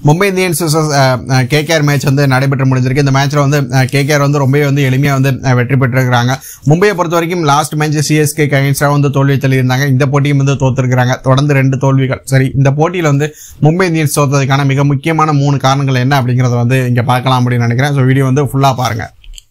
Mumbai Indians KKR match வந்து நடைபெற்று முடிஞ்சிருக்கு இந்த மேட்ச்ல வந்து கேகேஆர் வந்து ரொம்பவே வந்து எளிமையா வந்து அஹ், வெற்றி பெற்றிருக்கிறாங்க மும்பையை பொறுத்த வரைக்கும் லாஸ்ட் மேட்ச் சிஎஸ்கே கைன்ஸ்டா வந்து தோல்வி தள்ளியிருந்தாங்க இந்த போட்டியும் வந்து தோத்துருக்காங்க தொடர்ந்து ரெண்டு தோல்விகள் சரி இந்த போட்டியில வந்து மும்பை இந்தியன்ஸ் தோத்ததுக்கான மிக முக்கியமான மூணு காரணங்கள் என்ன அப்படிங்கறத வந்து இங்க பார்க்கலாம் அப்படின்னு நினைக்கிறேன் ஸோ வீடியோ வந்து ஃபுல்லா பாருங்க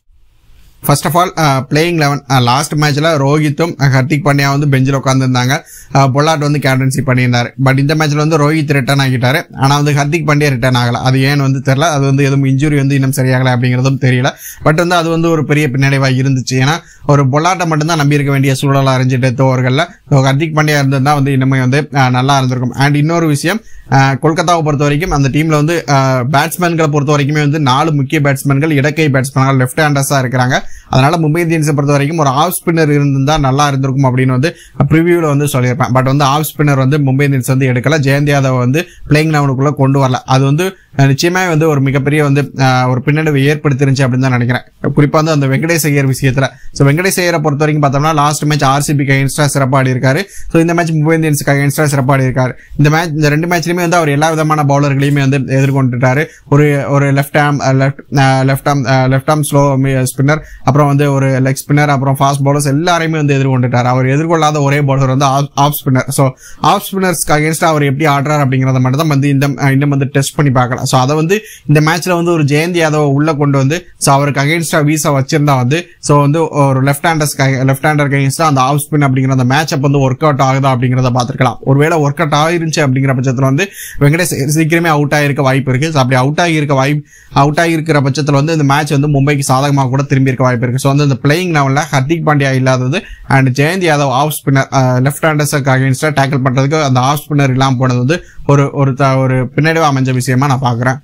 first of all playing eleven last மேட்ச்ல ரோஹித்தும் அஹ், ஹர்திக் பாண்டியா வந்து பெஞ்சில் உட்காந்துருந்தாங்க பொல்லாட் வந்து கேப்டன்சி பண்ணியிருந்தாரு பட் இந்த மேட்ச்ல வந்து ரோஹித் ரிட்டர்ன் ஆகிட்டாரு ஆனா வந்து ஹர்திக் பாண்டியா ரிட்டர்ன் ஆகல அது ஏன்னு வந்து தெரியல அது வந்து எதுவும் இன்ஜுரி வந்து இன்னும் சரியாகல அப்படிங்கிறதும் தெரியல பட் வந்து அது வந்து ஒரு பெரிய பின்னடைவா இருந்துச்சு ஏன்னா ஒரு பொல்லாட்டை மட்டும்தான் நம்பி இருக்க வேண்டிய சூழலா இருந்துட்டு தோவர்கள்ல ஹர்திக் பாண்டியா இருந்திருந்தா வந்து இன்னுமே வந்து அஹ், நல்லா இருந்திருக்கும் அண்ட் இன்னொரு விஷயம் அஹ், கொல்கத்தாவை பொறுத்த வரைக்கும் அந்த டீம்ல வந்து பேட்ஸ்மேன்களை பொறுத்த வரைக்குமே வந்து நாலு முக்கிய பேட்ஸ்மேன்கள் இடக்கை பேட்ஸ்மேன்கள் லெஃப்ட் ஹேண்டர்ஸா இருக்கிறாங்க அதனால மும்பை இந்தியன்ஸை பொறுத்த வரைக்கும் ஒரு ஆஃப் ஸ்பின்னர் இருந்திருந்தா நல்லா இருந்திருக்கும் அப்படின்னு வந்து ப்ரிவியூல வந்து சொல்லியிருப்பேன் பட் வந்து ஆஃப் ஸ்பின்னர் வந்து மும்பை இந்தியன்ஸ் வந்து எடுக்கல ஜெயந்த் யாதவ் வந்து பிளேயிங் லெவனுக்குள்ள கொண்டு வரல அது வந்து அஹ், நிச்சயமா வந்து ஒரு மிகப்பெரிய வந்து அஹ், ஒரு பின்னடைவு ஏற்படுத்திருந்துச்சு அப்படின்னு தான் நினைக்கிறேன் குறிப்பா வந்து அந்த வெங்கடேஷ் ஐயர் விஷயத்துல ஸோ வெங்கடேஷ் ஐயரை பொறுத்த வரைக்கும் பார்த்தோம்னா லாஸ்ட் மேட்ச் ஆர்சிபி அகேன்ஸ்டா சிறப்பாடி இருக்காரு ஸோ இந்த மேட்ச் மும்பை இந்தியன்ஸ் அகேன்ஸ்டா சிறப்பாடி இருக்காரு இந்த மேட்ச் இந்த ரெண்டு மேட்ச்லயுமே வந்து அவர் எல்லா விதமான பவுலர்களையுமே வந்து எதிர்கொண்டுட்டாரு ஒரு ஒரு left arm left left arm left arm slow spinner அப்புறம் வந்து ஒரு லெக் ஸ்பின்னர் அப்புறம் ஃபாஸ்ட் பவுலர்ஸ் எல்லாரையுமே வந்து எதிர்கொண்டுட்டார் அவர் எதிர்கொள்ளாத ஒரே பவுலர் வந்து ஆஃப் ஸ்பின்னர் ஸோ ஆஃப் ஸ்பின்னர்ஸ்க்கு அகேன்ஸ்டா அவர் எப்படி ஆடுறார் அப்படிங்கறத மட்டும் தான் வந்து இந்த அஹ், இன்னும் வந்து டெஸ்ட் பண்ணி பார்க்கலாம் ஸோ அதை வந்து இந்த மேட்ச்ல வந்து ஒரு ஜெயந்த் யாதவ் உள்ள கொண்டு வந்து ஸோ அவருக்கு அகேன்ஸ்டா வீசா வச்சிருந்தா வந்து ஸோ வந்து ஒரு லெஃப்ட் ஹேண்டர்ஸ் லெஃப்ட் ஹேண்டர் அகேன்ஸ்டா அந்த ஆஃப் ஸ்பின் அப்படிங்கிற அந்த மேட்ச் வந்து ஒர்க் அவுட் ஆகுதா அப்படிங்கறத பார்த்துக்கலாம் ஒருவேளை ஒர்க் அவுட் ஆயிருந்துச்சு அப்படிங்கிற பட்சத்தில் வந்து வெங்கடேஷ் சீக்கிரமே அவுட் ஆகிருக்க வாய்ப்பு இருக்கு ஸோ அப்படி அவுட் ஆகியிருக்க வாய்ப்பு அவுட் ஆகியிருக்கிற பட்சத்தில் வந்து இந்த மேட்ச் வந்து மும்பைக்கு சாதகமாக கூட திரும்பி இருக்க வாய்ப்பு இருக்கு ஸோ வந்து இந்த பிளேயிங் லெவலில் ஹர்திக் பாண்டியா இல்லாதது and Jayant Yadav off spinner left ஹேண்டர்ஸுக்கு அகேன்ஸ்டா டேக்கிள் பண்றதுக்கு அந்த ஆஃப் ஸ்பின்னர் இல்லாமல் போனது வந்து ஒரு ஒரு த- ஒரு பின்னடைவு அமைஞ்ச விஷயமா நான் பார்க்குறேன்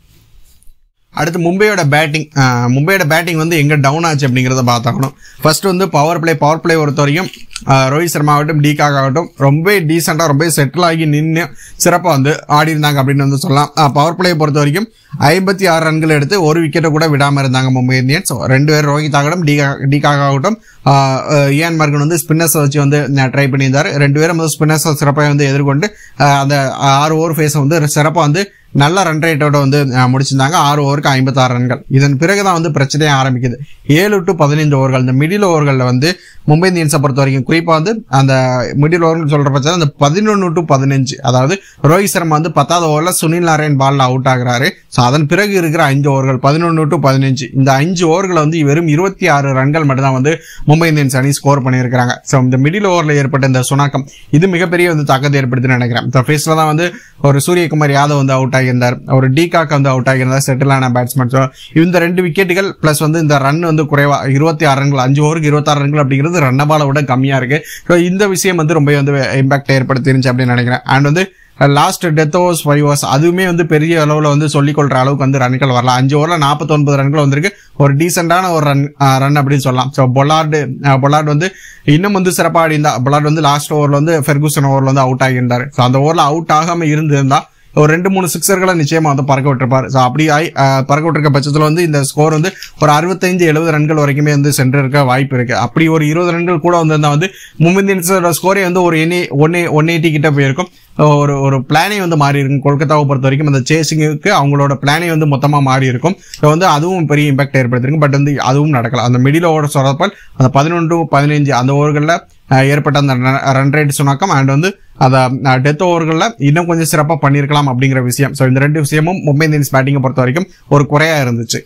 அடுத்து மும்பையோட பேட்டிங் மும்பையோட பேட்டிங் வந்து எங்க டவுன் ஆச்சு அப்படிங்கறத பார்த்தாக்கணும் ஃபர்ஸ்ட் வந்து பவர் பிளே பவர் பிளே பொறுத்த வரைக்கும் ஆஹ் ரோஹித் சர்மா ஆகட்டும் டிகாக் ஆகட்டும் ரொம்ப டீசெண்டா ரொம்ப செட்டில் ஆகி நின்று சிறப்பாக வந்து ஆடி இருந்தாங்க அப்படின்னு வந்து சொல்லலாம் பவர் பிளே பொறுத்த வரைக்கும் ஐம்பத்தி ஆறு ரன்கள் எடுத்து ஒரு விக்கெட்டை கூட விடாம இருந்தாங்க மும்பை இந்தியன்ஸ் ரெண்டு பேர் ரோஹித் ஆகட்டும் டிகா டிகாக் ஆகட்டும் ஆஹ் ஆஹ் இயான் மார்கன் வந்து ஸ்பின்னர்ஸ் வச்சு வந்து ட்ரை பண்ணியிருந்தாரு ரெண்டு பேரும் வந்து ஸ்பின்னர்ஸ் சிறப்பாக வந்து எதிர்கொண்டு ஆஹ் அந்த ஆறு ஓவர் ஃபேஸை வந்து சிறப்பாக வந்து நல்ல ரன் ரேட்டோட வந்து அஹ், முடிச்சிருந்தாங்க ஆறு ஓவருக்கு ஐம்பத்தாறு ரன்கள் இதன் பிறகுதான் வந்து பிரச்சனையே ஆரம்பிக்குது ஏழு டு பதினைந்து ஓவர்கள் இந்த மிடில் ஓவர்களில் வந்து மும்பை இந்தியன்ஸை பொறுத்த வரைக்கும் குறிப்பா வந்து அந்த மிடில் ஓவர்கள் சொல்ற பட்சம் அந்த பதினொன்று டு பதினஞ்சு அதாவது ரோஹித் சர்மா வந்து பத்தாவது ஓவரில் சுனில் நாராயண் பால்ல அவுட் ஆகுறாரு ஸோ அதன் பிறகு இருக்கிற அஞ்சு ஓவர்கள் பதினொன்று டு பதினஞ்சு இந்த அஞ்சு ஓவர்களை வந்து வெறும் இருபத்தி ஆறு ரன்கள் மட்டும்தான் வந்து மும்பை இந்தியன்ஸ் அணி ஸ்கோர் பண்ணியிருக்கிறாங்க ஸோ இந்த மிடில் ஓவரில் ஏற்பட்ட இந்த சுணக்கம் இது மிகப்பெரிய வந்து தாக்கத்தை ஏற்படுத்துன்னு நினைக்கிறேன் இந்த ஃபேஸ்ல தான் வந்து ஒரு சூரியகுமார் யாதவ் வந்து அவுட் ஆகியிருந்தார் ஒரு டிகாக் வந்து அவுட் ஆகியிருந்தார் செட்டிலான பேட்ஸ்மேன் ஸோ இந்த ரெண்டு விக்கெட்டுகள் பிளஸ் வந்து இந்த ரன் வந்து குறைவா இருபத்தி ஆறு ரன்கள் அஞ்சு ஓவருக்கு இருபத்தாறு ரன்கள் அப்படிங்கிறது ரன்னபால விட கம்மியா இருக்கு ஸோ இந்த விஷயம் வந்து ரொம்ப வந்து இம்பாக்ட் ஏற்படுத்திருந்துச்சு அப்படின்னு நினைக்கிறேன் அண்ட் வந்து last death overs five overs அதுவுமே வந்து பெரிய அளவில் வந்து சொல்லிக் கொள்ற அளவுக்கு வந்து ரன்கள் வரலாம் அஞ்சு ஓவரில் நாற்பத்தொன்பது ரன்கள் வந்திருக்கு ஒரு டீசெண்டான ஒரு ரன் ரன் அப்படின்னு சொல்லலாம் ஸோ பொலார்டு பொலார்டு வந்து இன்னும் வந்து சிறப்பாக ஆடி இருந்தா பொலார்டு வந்து லாஸ்ட் ஓவரில் வந்து ஃபெர்கூசன் ஓவரில் வந்து அவுட் ஆகியிருந்தார் ஸோ அந்த ஓவரில் அவுட் ஆகாமல் இருந்திருந்தா ஒரு ரெண்டு மூணு சிக்ஸர்களை நிச்சயமா வந்து பறக்க விட்டுருப்பாரு ஸோ அப்படி ஆயி அஹ், பறக்க விட்டுருக்க பட்சத்தில் வந்து இந்த ஸ்கோர் வந்து ஒரு அறுபத்தைந்து எழுபது ரன்கள் வரைக்குமே வந்து சென்று இருக்க வாய்ப்பு இருக்கு அப்படி ஒரு இருபது ரன்கள் கூட வந்திருந்தா வந்து மும்பை இந்தியன்ஸோட ஸ்கோரே வந்து ஒரு எண்ணி ஒன் ஒன் எயிட்டி கிட்ட போயிருக்கும் ஒரு ஒரு பிளானே வந்து மாறி இருக்கும் கொல்கத்தாவை பொறுத்த வரைக்கும் அந்த சேசிங்குக்கு அவங்களோட பிளானே வந்து மொத்தமாக மாறி இருக்கும் ஸோ வந்து அதுவும் பெரிய இம்பாக்ட் ஏற்படுத்திருக்கும் பட் வந்து அதுவும் நடக்கல அந்த மிடில் ஓவர் சொல்றப்ப அந்த பதினொன்று பதினஞ்சு அந்த ஓவர்களில் ஏற்பட்ட அந்த ரன் ரேட் சுணக்கம் அண்ட் வந்து அதை டெத் ஓவர்களில் இன்னும் கொஞ்சம் சிறப்பாக பண்ணியிருக்கலாம் அப்படிங்கிற விஷயம் ஸோ இந்த ரெண்டு விஷயமும் மும்பை இந்தியன்ஸ் பேட்டிங்கை பொறுத்த வரைக்கும் ஒரு குறையா இருந்துச்சு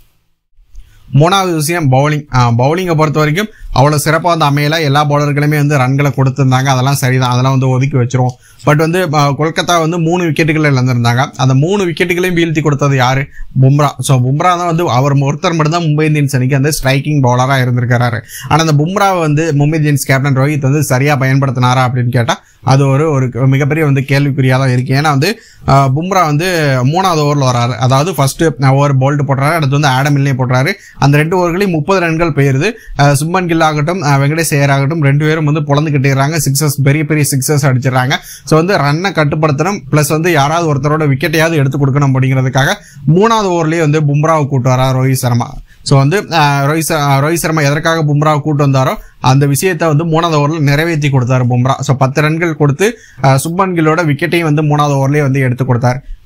மூணாவது விஷயம் பவுலிங் பவுலிங்கை பொறுத்த வரைக்கும் அவ்வளோ சிறப்பாக வந்து அமையல எல்லா பவுலர்களுமே வந்து ரன்களை கொடுத்துருந்தாங்க அதெல்லாம் சரிதான் அதெல்லாம் வந்து ஒதுக்கி வச்சிருவோம் பட் வந்து அஹ், கொல்கத்தா வந்து மூணு விக்கெட்டுகள் இழந்திருந்தாங்க அந்த மூணு விக்கெட்டுகளையும் வீழ்த்தி கொடுத்தது யாரு பும்ரா ஸோ பும்ரா தான் வந்து அவர் ஒருத்தர் மட்டும் தான் மும்பை இந்தியன்ஸ் அணிக்கு வந்து ஸ்ட்ரைக்கிங் பவுலராக இருந்திருக்காரு ஆனால் அந்த பும்ராவை வந்து மும்பை இந்தியன்ஸ் கேப்டன் ரோஹித் வந்து சரியாக பயன்படுத்தினாரா அப்படின்னு கேட்டால் அது ஒரு ஒரு மிகப்பெரிய வந்து கேள்விக்குறியாக தான் இருக்கு ஏன்னா வந்து அஹ், பும்ரா வந்து மூணாவது ஓவரில் வராரு அதாவது ஃபர்ஸ்ட் ஓவர் போல்ட் போடுறாரு அடுத்து வந்து ஆடம் மில்லே போடுறாரு அந்த ரெண்டு ஓவர்களையும் முப்பது ரன்கள் பெயருது சும்மன் கில் ஆகட்டும் அஹ், வெங்கடேஷ் ஐயர் ஆகட்டும் ரெண்டு பேரும் வந்து பொழந்துக்கிட்டே இருக்காங்க சிக்ஸஸ் பெரிய பெரிய சிக்ஸஸ் அடிச்சிடறாங்க ஸோ வந்து ரன்னை கட்டுப்படுத்தணும் ப்ளஸ் வந்து யாராவது ஒருத்தரோட விக்கெட்டையாவது எடுத்து கொடுக்கணும் அப்படிங்கிறதுக்காக மூணாவது ஓவர்லேயே வந்து பும்ராவை கூட்டு வரா ரோஹித் சர்மா ஸோ வந்து அஹ், ரோஹித் ச- அஹ், ரோஹித் சர்மா எதற்காக பும்ராவை கூட்டு வந்தாரோ அந்த விஷயத்தை வந்து மூணாவது ஓவரில் நிறைவேற்றி கொடுத்தாரு பும்ரா ஸோ பத்து ரன்கள் கொடுத்து அஹ், சுப்மன் கில்லோட விக்கெட்டையும் வந்து மூணாவது ஓவர்லேயே வந்து எடுத்து கொடுத்தாரு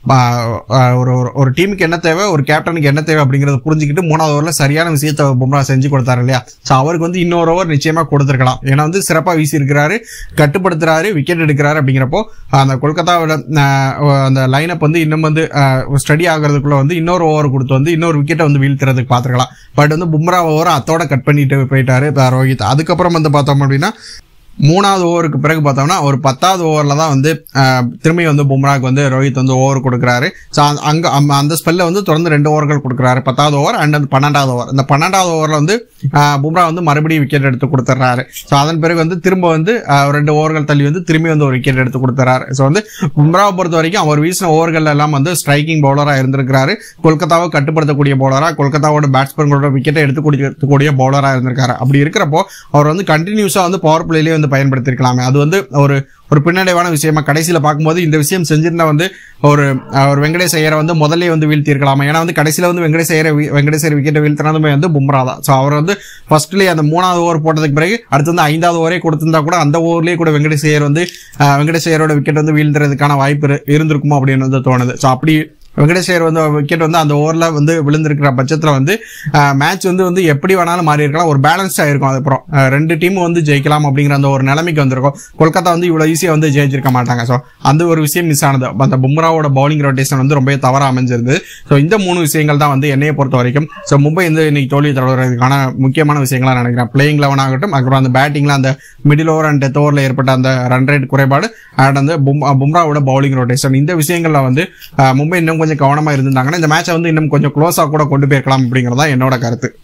ஒரு ஒரு- ஒரு டீமுக்கு என்ன தேவை ஒரு கேப்டனுக்கு என்ன தேவை அப்படிங்கறத புரிஞ்சுக்கிட்டு மூணாவது ஓவரில் சரியான விஷயத்தை பும்ரா செஞ்சு கொடுத்தாரு இல்லையா ஸோ அவருக்கு வந்து இன்னொரு ஓவர் நிச்சயமா கொடுத்துருக்கலாம் ஏன்னா வந்து சிறப்பாக வீசி இருக்கிறாரு கட்டுப்படுத்துறாரு விக்கெட் எடுக்கிறாரு அப்படிங்கிறப்போ அந்த கொல்கத்தாவோட ஆஹ், அந்த லைனப் வந்து இன்னும் வந்து ஸ்டடி ஆகிறதுக்குள்ள வந்து இன்னொரு ஓவர் கொடுத்து வந்து இன்னொரு விக்கெட்டை வந்து வீழ்த்துறதுக்கு பார்த்துருக்கலாம் பட் வந்து பும்ரா ஓவர் அத்தோட கட் பண்ணிட்டு போயிட்டாரு இப்ப ரோஹித் அதுக்கப்புறம் வந்து பார்த்தோம் அப்படின்னா மூணாவது ஓவருக்கு பிறகு பார்த்தோம்னா ஒரு பத்தாவது ஓவரில் தான் வந்து ஆஹ், திரும்பி வந்து பும்ராக்கு வந்து ரோஹித் வந்து ஓவர் கொடுக்குறாரு ஸோ அங்கே அந்த ஸ்பெல்ல வந்து தொடர்ந்து ரெண்டு ஓவர்கள் கொடுக்குறாரு பத்தாவது ஓவர் அண்ட் அந்த பன்னெண்டாவது ஓவர் இந்த பன்னெண்டாவது ஓவரில் வந்து ஆஹ், பும்ரா வந்து மறுபடியும் விக்கெட் எடுத்து கொடுத்துட்றாரு ஸோ அதன் பிறகு வந்து திரும்ப வந்து ஆஹ், ஒரு ரெண்டு ஓவர்கள் தள்ளி வந்து திரும்பி வந்து ஒரு விக்கெட் எடுத்து கொடுத்துறாரு ஸோ வந்து பும்ராவை பொறுத்த வரைக்கும் அவர் வீசின ஓவர்கள் எல்லாம் வந்து ஸ்ட்ரைக்கிங் பவுலராக இருந்திருக்கிறாரு கொல்கத்தாவை கட்டுப்படுத்தக்கூடிய பவுலராக கொல்கத்தாவோட பேட்ஸ்மேன்களோட விக்கெட்டை எடுத்து கொடுக்கக்கூடிய பவுலராக இருந்திருக்காரு அப்படி இருக்கிறப்போ அவர் வந்து கண்டினியூஸாக வந்து பவர் பிளேலேயே வந்து பயன்படுத்திருக்கலாமே அது வந்து ஒரு ஒரு பின்னடைவான விஷயமா கடைசியில் பார்க்கும்போது இந்த விஷயம் செஞ்சிருந்தா வந்து ஒரு அஹ், ஒரு வெங்கடேஷ் ஐயரை வந்து முதல்ல வந்து வீழ்த்தி இருக்கலாமா ஏன்னா வந்து கடைசியில் வந்து வெங்கடேஷ் ஐயரை வீ- வெங்கடேஷ் ஐயர் விக்கெட்டை வீழ்த்தினதுமே வந்து பும்ரா தான் ஸோ அவர் வந்து ஃபர்ஸ்ட்லேயே அந்த மூணாவது ஓவர் போட்டதுக்கு பிறகு அடுத்து வந்து ஐந்தாவது ஓவரே கொடுத்திருந்தா கூட அந்த ஓவர்லேயே கூட வெங்கடேஷ் ஐயர் வந்து அஹ், வெங்கடேஷ் ஐயரோட விக்கெட் வந்து வீழ்த்துறதுக்கான வாய்ப்பு இரு- இருந்திருக்குமோ அப்படின்னு வந்து தோணுது ஸோ அப்படி வெங்கடேஷ் ஐயர் வந்து விக்கெட் வந்து அந்த ஓவரில் வந்து விழுந்திருக்கிற பட்சத்தில் வந்து மேட்ச் வந்து வந்து எப்படி வேணாலும் மாறி இருக்கலாம் ஒரு பேலன்ஸ்டாக இருக்கும் அதுக்கப்புறம் அஹ், ரெண்டு டீமும் வந்து ஜெயிக்கலாம் அப்படிங்கிற அந்த ஒரு நிலைமைக்கு வந்திருக்கும் கொல்கத்தா வந்து இவ்வளோ ஈஸியாக வந்து ஜெயிச்சிருக்க மாட்டாங்க ஸோ அந்த ஒரு விஷயம் மிஸ் ஆனது அந்த பும்ராவோட பவுலிங் ரொட்டேஷன் வந்து ரொம்பவே தவறாக அமைஞ்சிருந்தது ஸோ இந்த மூணு விஷயங்கள் தான் வந்து என்னையை பொறுத்த வரைக்கும் ஸோ மும்பை வந்து இன்னைக்கு தோல்வி தொடர்றதுக்கான முக்கியமான விஷயங்களா நினைக்கிறேன் பிளேயிங் லெவன் ஆகட்டும் அப்புறம் அந்த பேட்டிங்ல அந்த மிடில் ஓவர் அண்ட் டெத் ஓவரில் ஏற்பட்ட அந்த ரன் ரேட் குறைபாடு அண்ட் வந்து பும்- பும்ராவோட பவுலிங் ரொட்டேஷன் இந்த விஷயங்கள்ல வந்து அஹ், மும்பை இன்னும் கொஞ்சம் கவனமா இருந்திருந்தாங்கன்னா இந்த மேட்சை வந்து இன்னும் கொஞ்சம் க்ளோஸாக கூட கொண்டு போயிருக்கலாம் அப்படிங்கிறதா என்னோட கருத்து